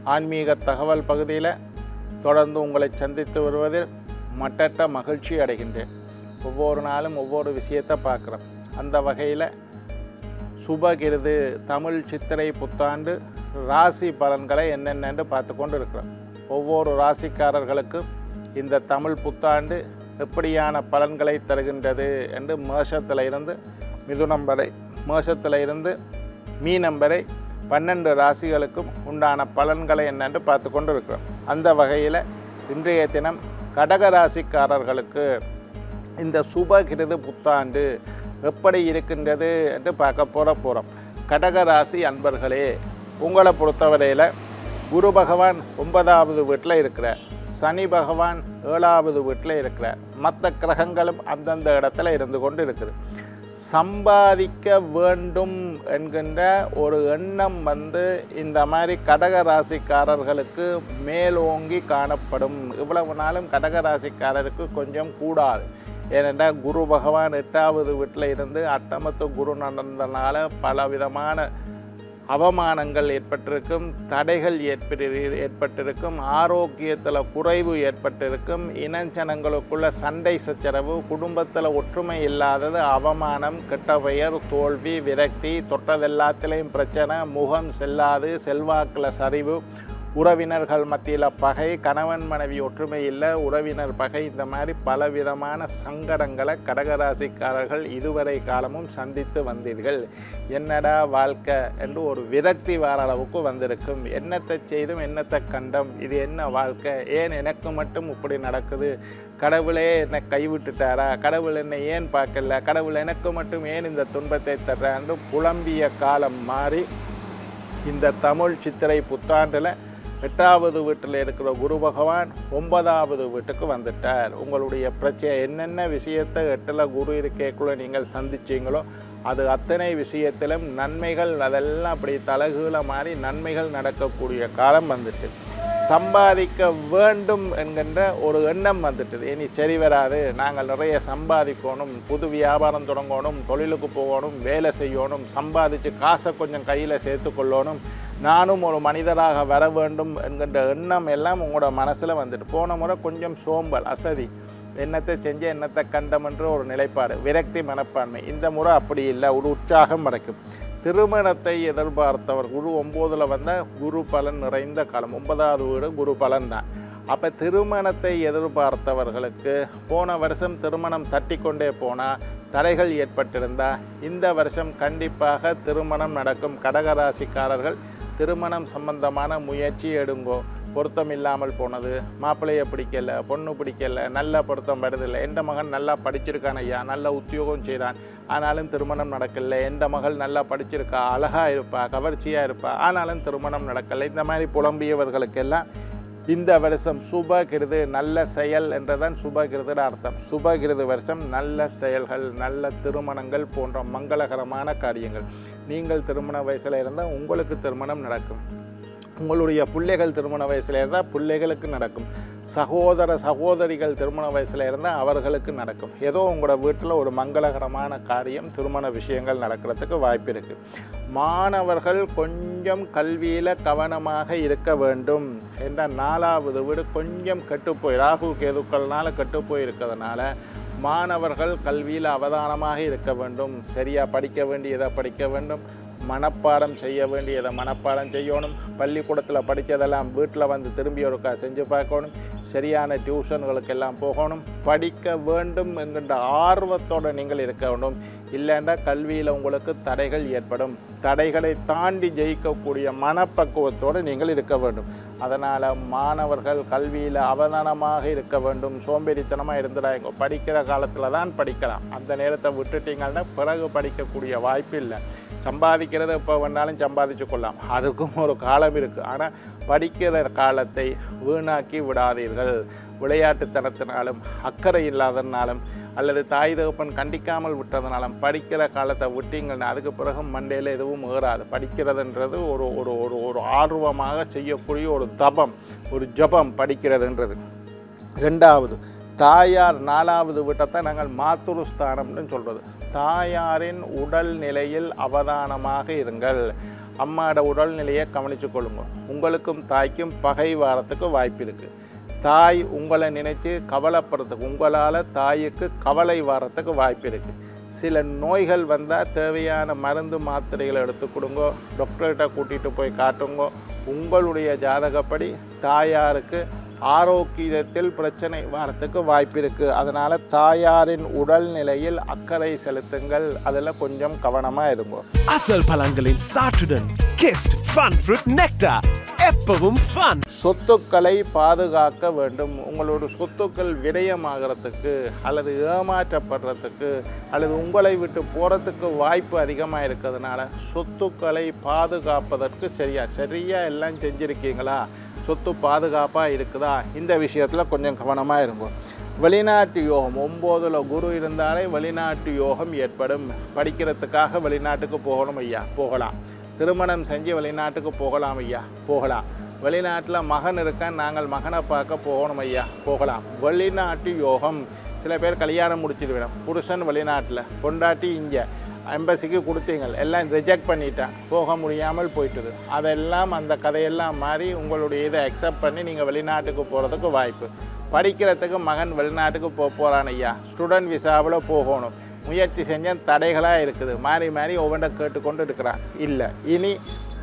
ஆன்மீக தகவல் பகுதியில் தொடர்ந்து உங்களை சந்தித்து வருவதில் மட்டற்ற மகிழ்ச்சி அடைகின்றேன் ஒவ்வொரு நாளும் ஒவ்வொரு விஷயத்தை பார்க்குறோம் அந்த வகையில் சுபகிருது தமிழ் சித்திரை புத்தாண்டு ராசி பலன்களை என்னென்னு பார்த்து கொண்டு இருக்கிறோம் ஒவ்வொரு ராசிக்காரர்களுக்கும் இந்த தமிழ் புத்தாண்டு எப்படியான பலன்களை தருகின்றது என்று மேஷத்தில் இருந்து மிதுனம் வரை மேஷத்தில் இருந்து மீனம் வரை பன்னெண்டு ராசிகளுக்கும் உண்டான பலன்களை என்னென்று பார்த்து கொண்டு இருக்கிறோம் அந்த வகையில் இன்றைய தினம் கடக ராசிக்காரர்களுக்கு இந்த சுபகிருது புத்தாண்டு எப்படி இருக்கின்றது என்று பார்க்க போட போகிறோம் கடகராசி அன்பர்களே உங்களை பொறுத்தவரையில் குரு பகவான் ஒன்பதாவது வீட்டில் இருக்கிறார் சனி பகவான் ஏழாவது வீட்டில் இருக்கிறார் மற்ற கிரகங்களும் அந்தந்த இடத்துல இருந்து கொண்டு இருக்குது சம்பாதிக்க வேண்டும் என்கின்ற ஒரு எண்ணம் வந்து இந்த மாதிரி கடக ராசிக்காரர்களுக்கு மேலோங்கி காணப்படும் இவ்வளவு நாளும் கடக ராசிக்காரருக்கு கொஞ்சம் கூடாது ஏனென்றால் குரு பகவான் எட்டாவது வீட்டில் இருந்து அட்டமத்து குரு நடந்தனால பல விதமான அவமானங்கள் ஏற்பட்டிருக்கும் தடைகள் ஏற்பட்டு ஏற்பட்டிருக்கும் ஆரோக்கியத்தில் குறைவு ஏற்பட்டிருக்கும் இனஞ்சனங்களுக்குள்ள சண்டை சச்சரவு குடும்பத்தில் ஒற்றுமை இல்லாதது அவமானம் கெட்ட பெயர் தோல்வி விரக்தி தொட்டதெல்லாத்திலையும் பிரச்சனை முகம் செல்லாது செல்வாக்கில் சரிவு உறவினர்கள் மத்தியில் பகை கணவன் மனைவி ஒற்றுமை இல்லை உறவினர் பகை இந்த மாதிரி பலவிதமான சங்கடங்களை கடகராசிக்காரர்கள் இதுவரை காலமும் சந்தித்து வந்தீர்கள் என்னடா வாழ்க்கை என்று ஒரு விரக்தி வார அளவுக்கு வந்திருக்கும் என்னத்தை செய்தும் என்னத்தை கண்டம் இது என்ன வாழ்க்கை ஏன் எனக்கு மட்டும் இப்படி நடக்குது கடவுளே என்னை கைவிட்டுட்டாரா கடவுள் என்னை ஏன் பார்க்கல கடவுள் எனக்கு மட்டும் ஏன் இந்த துன்பத்தை தர்றான்னு புலம்பிய காலம் மாறி இந்த தமிழ் சித்திரை புத்தாண்டில் எட்டாவது வீட்டில் இருக்கிற குரு பகவான் ஒன்பதாவது வீட்டுக்கு வந்துட்டார் உங்களுடைய பிரச்சனை என்னென்ன விஷயத்தை எட்டில் குரு இருக்கேக்குள்ள நீங்கள் சந்திச்சீங்களோ அது அத்தனை விஷயத்திலும் நன்மைகள் அதெல்லாம் அப்படி தலகுல மாறி நன்மைகள் நடக்கக்கூடிய காலம் வந்துட்டு சம்பாதிக்க வேண்டும் என்கின்ற ஒரு எண்ணம் வந்துட்டுது இனி சரி வராது நாங்கள் நிறைய சம்பாதிக்கணும் புது வியாபாரம் தொடங்கணும் தொழிலுக்கு போகணும் வேலை செய்யணும் சம்பாதிச்சு காசை கொஞ்சம் கையில் சேர்த்து கொள்ளணும் நானும் ஒரு மனிதராக வர வேண்டும் என்கின்ற எண்ணம் எல்லாம் உங்களோட மனசில் வந்துட்டு போன முறை கொஞ்சம் சோம்பல் அசதி என்னத்தை செஞ்சு என்னத்தை கண்டம் என்ற ஒரு நிலைப்பாடு விரக்தி மனப்பான்மை இந்த முறை அப்படி இல்லை ஒரு உற்சாகம் கிடைக்கும் திருமணத்தை எதிர்பார்த்தவர் குரு ஒம்போதில் வந்த குரு பலன் நிறைந்த காலம் ஒன்பதாவது வீடு குரு பலன் தான் அப்போ திருமணத்தை எதிர்பார்த்தவர்களுக்கு போன வருஷம் திருமணம் தட்டி கொண்டே போனால் தடைகள் ஏற்பட்டிருந்தா இந்த வருஷம் கண்டிப்பாக திருமணம் நடக்கும் கடகராசிக்காரர்கள் திருமணம் சம்பந்தமான முயற்சி எடுங்கோ பொருத்தம் இல்லாமல் போனது மாப்பிள்ளையை பிடிக்கல பொண்ணு பிடிக்கல நல்ல பொருத்தம் வருதில்லை எந்த மகன் நல்லா படிச்சிருக்கான் ஐயா நல்ல உத்தியோகம் செய்கிறான் ஆனாலும் திருமணம் நடக்கல எந்த மகள் நல்லா படிச்சிருக்கா அழகாக இருப்பா கவர்ச்சியாக இருப்பா ஆனாலும் திருமணம் நடக்கலை இந்த மாதிரி புலம்பியவர்களுக்கெல்லாம் இந்த வருஷம் சுபகிருது நல்ல செயல் என்றதான் சுபகிருதுட அர்த்தம் சுபகிருது வருஷம் நல்ல செயல்கள் நல்ல திருமணங்கள் போன்ற மங்களகரமான காரியங்கள் நீங்கள் திருமண வயசில் இருந்தால் உங்களுக்கு திருமணம் நடக்கும் உங்களுடைய பிள்ளைகள் திருமண வயசில் இருந்தால் பிள்ளைகளுக்கு நடக்கும் சகோதர சகோதரிகள் திருமண வயசில் இருந்தால் அவர்களுக்கு நடக்கும் ஏதோ உங்களோட வீட்டில் ஒரு மங்களகரமான காரியம் திருமண விஷயங்கள் நடக்கிறதுக்கு வாய்ப்பு இருக்குது மாணவர்கள் கொஞ்சம் கல்வியில் கவனமாக இருக்க வேண்டும் என்ற நாலாவது வீடு கொஞ்சம் கெட்டுப்போய் ராகு கேதுக்கள்னால கெட்டுப்போய் இருக்கிறதுனால மாணவர்கள் கல்வியில் அவதானமாக இருக்க வேண்டும் சரியாக படிக்க வேண்டியதை படிக்க வேண்டும் மனப்பாடம் செய்ய வேண்டியதை மனப்பாடம் செய்யணும் பள்ளிக்கூடத்தில் படித்ததெல்லாம் வீட்டில் வந்து திரும்பி ஒருக்கா செஞ்சு பார்க்கணும் சரியான டியூஷன்களுக்கு எல்லாம் போகணும் படிக்க வேண்டும் என்கின்ற ஆர்வத்தோடு நீங்கள் இருக்க வேண்டும் இல்லைன்னா கல்வியில் உங்களுக்கு தடைகள் ஏற்படும் தடைகளை தாண்டி ஜெயிக்கக்கூடிய மனப்பக்குவத்தோடு நீங்கள் இருக்க வேண்டும் அதனால் மாணவர்கள் கல்வியில் அவதானமாக இருக்க வேண்டும் சோம்பேறித்தனமாக இருந்துடாங்க படிக்கிற காலத்தில் தான் படிக்கலாம் அந்த நேரத்தை விட்டுட்டீங்கன்னா பிறகு படிக்கக்கூடிய வாய்ப்பு இல்லை சம்பாதிக்கிறது எப்போ வேணாலும் சம்பாதிச்சு கொள்ளலாம் அதுக்கும் ஒரு காலம் இருக்குது ஆனால் படிக்கிற காலத்தை வீணாக்கி விடாதீர்கள் விளையாட்டுத்தனத்தினாலும் அக்கறை இல்லாதனாலும் அல்லது தாய் தகப்பன் கண்டிக்காமல் விட்டதுனாலும் படிக்கிற காலத்தை விட்டீங்கன்னா அதுக்கு பிறகு மண்டையில் எதுவும் ஏறாது படிக்கிறதுன்றது ஒரு ஒரு ஒரு ஒரு ஆர்வமாக செய்யக்கூடிய ஒரு தபம் ஒரு ஜபம் படிக்கிறதுன்றது ரெண்டாவது தாயார் நாலாவது வீட்டத்தை நாங்கள் மாத்துருஸ்தானம்னு சொல்கிறது தாயாரின் உடல் நிலையில் அவதானமாக இருங்கள் அம்மாவோட உடல்நிலையை கவனிச்சு கொள்ளுங்க உங்களுக்கும் தாய்க்கும் பகை வாரத்துக்கு வாய்ப்பு இருக்குது தாய் உங்களை நினைச்சு கவலைப்படுறதுக்கு உங்களால் தாய்க்கு கவலை வரத்துக்கு வாய்ப்பு இருக்குது சில நோய்கள் வந்தால் தேவையான மருந்து மாத்திரைகளை எடுத்து கொடுங்க டாக்டர்கிட்ட கூட்டிகிட்டு போய் காட்டுங்க உங்களுடைய ஜாதகப்படி தாயாருக்கு ஆரோக்கியத்தில் பிரச்சனை வரத்துக்கு வாய்ப்பு இருக்குது அதனால் தாயாரின் உடல்நிலையில் அக்கறை செலுத்துங்கள் அதில் கொஞ்சம் கவனமாக இருங்க அசல் பழங்களின் சாற்றுடன் கிஸ்ட் ஃபன் ஃப்ரூட் நெக்டார் எப்பவும் ஃபன் சொத்துக்களை பாதுகாக்க வேண்டும் உங்களோட சொத்துக்கள் விரயமாகறதுக்கு அல்லது ஏமாற்றப்படுறதுக்கு அல்லது உங்களை விட்டு போகிறதுக்கு வாய்ப்பு அதிகமாக இருக்கிறதுனால சொத்துக்களை பாதுகாப்பதற்கு சரியா சரியா எல்லாம் செஞ்சுருக்கீங்களா சொத்து பாதுகாப்பாக இருக்குதா இந்த விஷயத்தில் கொஞ்சம் கவனமாக இருக்கும் வெளிநாட்டு யோகம் ஒம்போதில் குரு இருந்தாலே வெளிநாட்டு யோகம் ஏற்படும் படிக்கிறதுக்காக வெளிநாட்டுக்கு போகணும் ஐயா போகலாம் திருமணம் செஞ்சு வெளிநாட்டுக்கு போகலாம் ஐயா போகலாம் வெளிநாட்டில் மகன் இருக்கான் நாங்கள் மகனை பார்க்க போகணும் ஐயா போகலாம் வெளிநாட்டு யோகம் சில பேர் கல்யாணம் முடிச்சிட்டு வேணும் புருஷன் வெளிநாட்டில் பொண்டாட்டி இங்கே எம்பசிக்கு கொடுத்தீங்க எல்லாம் ரிஜெக்ட் பண்ணிட்டேன் போக முடியாமல் போயிட்டுது அதெல்லாம் அந்த கதையெல்லாம் மாறி உங்களுடைய இதை அக்செப்ட் பண்ணி நீங்கள் வெளிநாட்டுக்கு போகிறதுக்கு வாய்ப்பு படிக்கிறதுக்கு மகன் வெளிநாட்டுக்கு போக போகிறான் ஐயா ஸ்டூடெண்ட் விசாவில் போகணும் முயற்சி செஞ்சேன் தடைகளாக இருக்குது மாறி மாறி ஒவ்வொன்றை கேட்டுக்கொண்டு இருக்கிறான் இல்லை இனி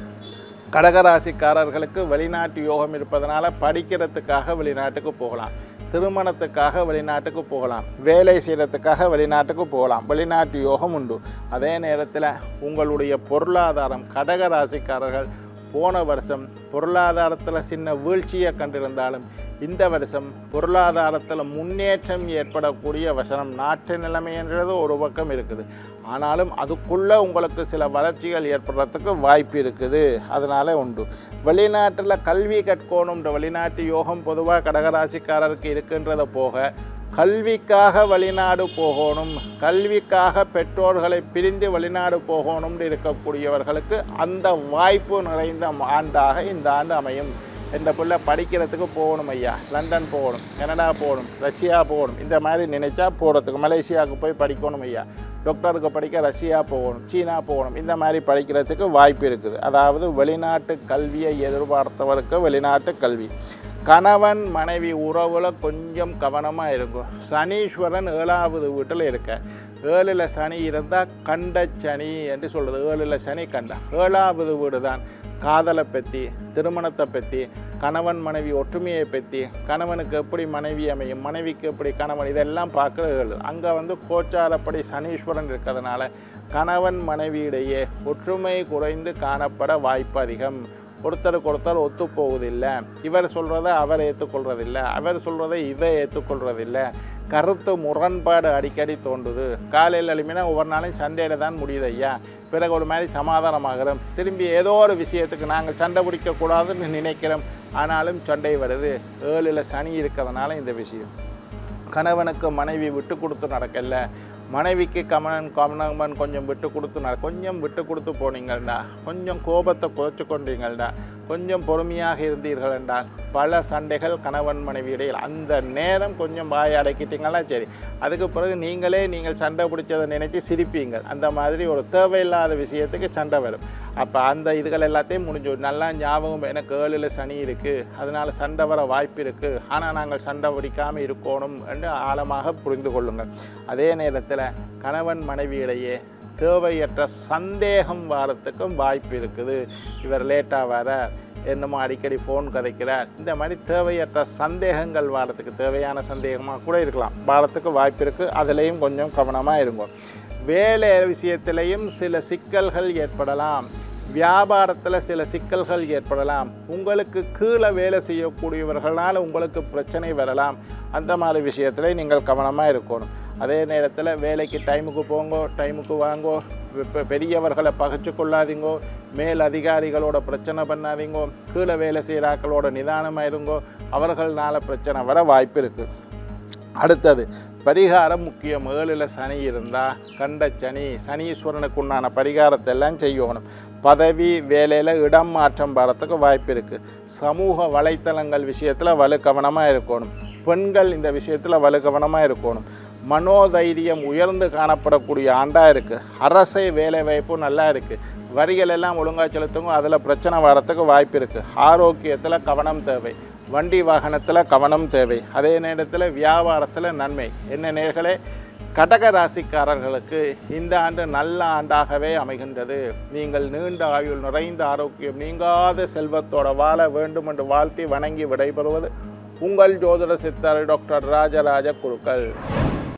கடகராசிக்காரர்களுக்கு வெளிநாட்டு யோகம் இருப்பதனால படிக்கிறதுக்காக வெளிநாட்டுக்கு போகலாம் திருமணத்துக்காக வெளிநாட்டுக்கு போகலாம் வேலை செய்கிறதுக்காக வெளிநாட்டுக்கு போகலாம் வெளிநாட்டு யோகம் உண்டு அதே நேரத்தில் உங்களுடைய பொருளாதாரம் கடகராசிக்காரர்கள் போன வருஷம் பொருளாதாரத்தில் சின்ன வீழ்ச்சியை கண்டிருந்தாலும் இந்த வருஷம் பொருளாதாரத்தில் முன்னேற்றம் ஏற்படக்கூடிய வசனம் நாட்டு நிலைமைன்றது ஒரு பக்கம் இருக்குது ஆனாலும் அதுக்குள்ளே உங்களுக்கு சில வளர்ச்சிகள் ஏற்படுறதுக்கு வாய்ப்பு இருக்குது அதனால உண்டு வெளிநாட்டில் கல்வி கற்கணுன்ற வெளிநாட்டு யோகம் பொதுவாக கடகராசிக்காரருக்கு இருக்குன்றதை போக கல்விக்காக வெளிநாடு போகணும் கல்விக்காக பெற்றோர்களை பிரிந்து வெளிநாடு போகணும்னு இருக்கக்கூடியவர்களுக்கு அந்த வாய்ப்பு நிறைந்த ஆண்டாக இந்த ஆண்டு அமையும் இந்த பிள்ளை படிக்கிறதுக்கு போகணும் ஐயா லண்டன் போகணும் கனடா போகணும் ரஷ்யா போகணும் இந்த மாதிரி நினைச்சா போகிறதுக்கு மலேசியாவுக்கு போய் படிக்கணும் ஐயா டாக்டருக்கு படிக்க ரஷ்யா போகணும் சீனா போகணும் இந்த மாதிரி படிக்கிறதுக்கு வாய்ப்பு இருக்குது அதாவது வெளிநாட்டு கல்வியை எதிர்பார்த்தவருக்கு வெளிநாட்டு கல்வி கணவன் மனைவி உறவில் கொஞ்சம் கவனமாக இருக்கும் சனீஸ்வரன் ஏழாவது வீட்டில் இருக்க ஏழில் சனி இருந்தால் கண்ட சனி என்று சொல்லுது ஏழில் சனி கண்ட ஏழாவது வீடு தான் காதலை பற்றி திருமணத்தை பற்றி கணவன் மனைவி ஒற்றுமையை பற்றி கணவனுக்கு எப்படி மனைவி அமையும் மனைவிக்கு எப்படி கணவன் இதெல்லாம் பார்க்குற ஏழு அங்கே வந்து கோச்சாரப்படி சனீஸ்வரன் இருக்கிறதுனால கணவன் மனைவியிடையே ஒற்றுமை குறைந்து காணப்பட வாய்ப்பு அதிகம் ஒருத்தருக்கு ஒருத்தர் ஒத்து போவதில்லை இவர் சொல்கிறத அவர் ஏற்றுக்கொள்றதில்ல அவர் சொல்கிறத இவ ஏற்றுக்கொள்றதில்ல கருத்து முரண்பாடு அடிக்கடி தோன்றுது காலையில் எழுப்பினா ஒவ்வொரு நாளும் சண்டையில் தான் முடியுது ஐயா பிறகு ஒரு மாதிரி சமாதானமாகிறோம் திரும்பி ஏதோ ஒரு விஷயத்துக்கு நாங்கள் சண்டை பிடிக்கக்கூடாதுன்னு நினைக்கிறோம் ஆனாலும் சண்டை வருது ஏழில் சனி இருக்கிறதுனால இந்த விஷயம் கணவனுக்கு மனைவி விட்டு கொடுத்து நடக்கல மனைவிக்கு கமனன் கமனமன் கொஞ்சம் விட்டு கொடுத்து நட கொஞ்சம் விட்டு கொடுத்து போனீங்கள்டா கொஞ்சம் கோபத்தை குறைச்சு கொண்டீங்கள்டா கொஞ்சம் பொறுமையாக இருந்தீர்கள் என்றால் பல சண்டைகள் கணவன் மனைவி இடையில் அந்த நேரம் கொஞ்சம் வாய் அடக்கிட்டீங்களா சரி அதுக்கு பிறகு நீங்களே நீங்கள் சண்டை பிடிச்சதை நினைச்சு சிரிப்பீங்க அந்த மாதிரி ஒரு தேவையில்லாத விஷயத்துக்கு சண்டை வரும் அப்போ அந்த இதுகள் எல்லாத்தையும் முடிஞ்சு நல்லா ஞாபகம் எனக்கு ஏழில் சனி இருக்குது அதனால சண்டை வர வாய்ப்பு இருக்குது ஆனால் நாங்கள் சண்டை பிடிக்காமல் இருக்கணும் என்று ஆழமாக புரிந்து கொள்ளுங்கள் அதே நேரத்தில் கணவன் மனைவியிடையே தேவையற்ற சந்தேகம் வரத்துக்கும் வாய்ப்பு இருக்குது இவர் லேட்டாக வர என்னமோ அடிக்கடி ஃபோன் கதைக்கிறார் இந்த மாதிரி தேவையற்ற சந்தேகங்கள் வாரத்துக்கு தேவையான சந்தேகமாக கூட இருக்கலாம் வாரத்துக்கு வாய்ப்பு இருக்குது அதுலேயும் கொஞ்சம் கவனமாக இருங்க வேலை விஷயத்திலையும் சில சிக்கல்கள் ஏற்படலாம் வியாபாரத்தில் சில சிக்கல்கள் ஏற்படலாம் உங்களுக்கு கீழே வேலை செய்யக்கூடியவர்களால் உங்களுக்கு பிரச்சனை வரலாம் அந்த மாதிரி விஷயத்தில் நீங்கள் கவனமாக இருக்கணும் அதே நேரத்தில் வேலைக்கு டைமுக்கு போங்கோ டைமுக்கு வாங்கோ பெ- பெரியவர்களை பகைச்சு கொள்ளாதீங்கோ மேல் அதிகாரிகளோட பிரச்சனை பண்ணாதீங்கோ கீழே வேலை செய்கிறாக்களோட நிதானமாக இருங்கோ அவர்களால் பிரச்சனை வர வாய்ப்பு இருக்குது அடுத்தது பரிகாரம் முக்கியம் ஏழில் சனி இருந்தால் கண்ட சனி சனீஸ்வரனுக்கு உண்டான பரிகாரத்தை எல்லாம் செய்யணும் பதவி வேலையில் இடம் மாற்றம் வரத்துக்கு வாய்ப்பு இருக்குது சமூக வலைத்தளங்கள் விஷயத்தில் வலு கவனமாக இருக்கணும் பெண்கள் இந்த விஷயத்தில் வலு கவனமாக இருக்கணும் மனோதைரியம் உயர்ந்து காணப்படக்கூடிய ஆண்டாக இருக்குது அரசை வேலை வாய்ப்பு நல்லா இருக்குது வரிகள் எல்லாம் ஒழுங்காக செலுத்துங்க அதில் பிரச்சனை வரத்துக்கு வாய்ப்பு இருக்குது ஆரோக்கியத்தில் கவனம் தேவை வண்டி வாகனத்தில் கவனம் தேவை அதே நேரத்தில் வியாபாரத்தில் நன்மை என்ன நேர்களே கடக ராசிக்காரர்களுக்கு இந்த ஆண்டு நல்ல ஆண்டாகவே அமைகின்றது நீங்கள் நீண்ட ஆயுள் நிறைந்த ஆரோக்கியம் நீங்காத செல்வத்தோட வாழ வேண்டும் என்று வாழ்த்தி வணங்கி விடைபெறுவது உங்கள் ஜோதிட சித்தர் டாக்டர் ராஜராஜ குருக்கள்